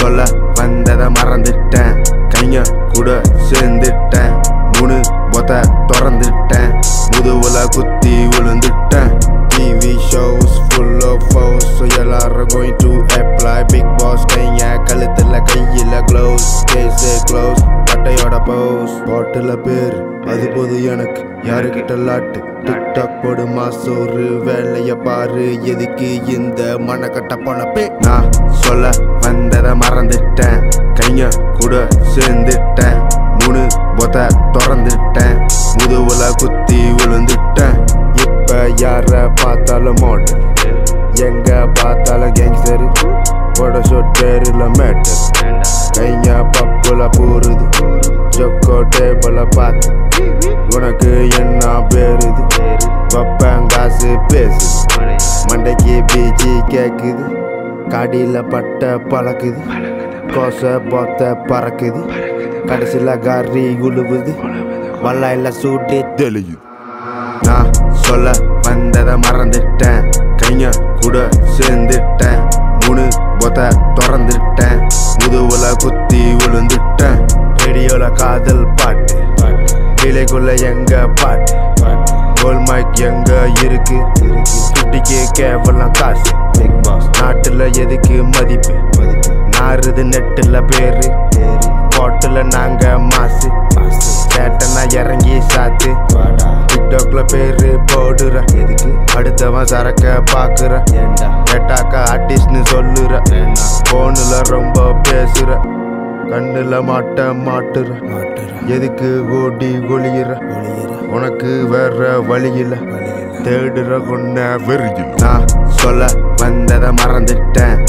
சொல்ல வந்ததை மறந்துட்டேன் கைங்க கூட சேர்ந்துட்டேன் மூணு பொத்த திறந்துட்டேன் முதுவுல குத்தி விழுந்துட்டேன் டிவி ஷோஸ் ஃபுல் ஆஃப் ஃபோஸ் ஸோ எல்லாரும் going to apply Bigg Boss கைங்க கழுத்துல கையில க்ளோஸ் கேஸு க்ளோஸ் பட்டையோட போஸ் பாட்டில் பேர் அது போது எனக்கு யாருக்கிட்ட லாட்டு டிக்டாக் போடுமா சோறு வேலைய பாரு எதுக்கு இந்த மனக்கட்ட பொழப்பே நான் சொல்ல வந்ததை மறந்துட்டேன் கைங்க கூட சேர்ந்துட்டேன் மூணு பொத்த திறந்துட்டேன் முதுவுல குத்தி விழுந்துட்டேன் இப்ப யார பார்த்தாலும் மாடல் எங்க பார்த்தாலும் கேங்ஸ்டர் போட ஷோட் பேருல மேட்டர் கைங்க பப்புல பூருது ஜொக்கோ டேபிள பார்த்து உனக்கு என்ன பேருது பப்பாங்காசு பேசு மண்டைக்கு பீச்சி கேக்குது காடியில பட்ட பழக்குது கோசை பொத்த பறக்குது கடைசியில் காரி உழுவுது வல்லாயில சூட்டு தெளியுது நான் சொல்ல வந்ததை மறந்துட்டேன் கைங்க கூட சேர்ந்துட்டேன் மூணு பொத்த திறந்துட்டேன் முதுவுல குத்தி விழுந்துட்டேன் ரேடியோல காதல் பாட்டு கிளைக்குள்ள எங்க பாட்டு கோல் மைக் எங்க இருக்கு குட்டிக்கு கேவலம் காசு நாட்டுல எதுக்கு மதிப்பு நாறுது நெட்டுல பேரு பாட்டுல நாங்க மாசு கேட்டனா இறங்கி சாத்து டிக்டாக்ல பேரு போடுற எதுக்கு அடுத்தவன் சரக்க பாக்குற கேட்டாக்கா ஆர்டிஸ்ட்னு சொல்லுற போனுல ரொம்ப பேசுற கண்ணுல மாட்ட மாட்டுற எதுக்கு ஓடி ஒளியிற உனக்கு வேற வழியில தேடுற கொன்ன வெறியில் நான் சொல்ல வந்ததை மறந்துட்டேன்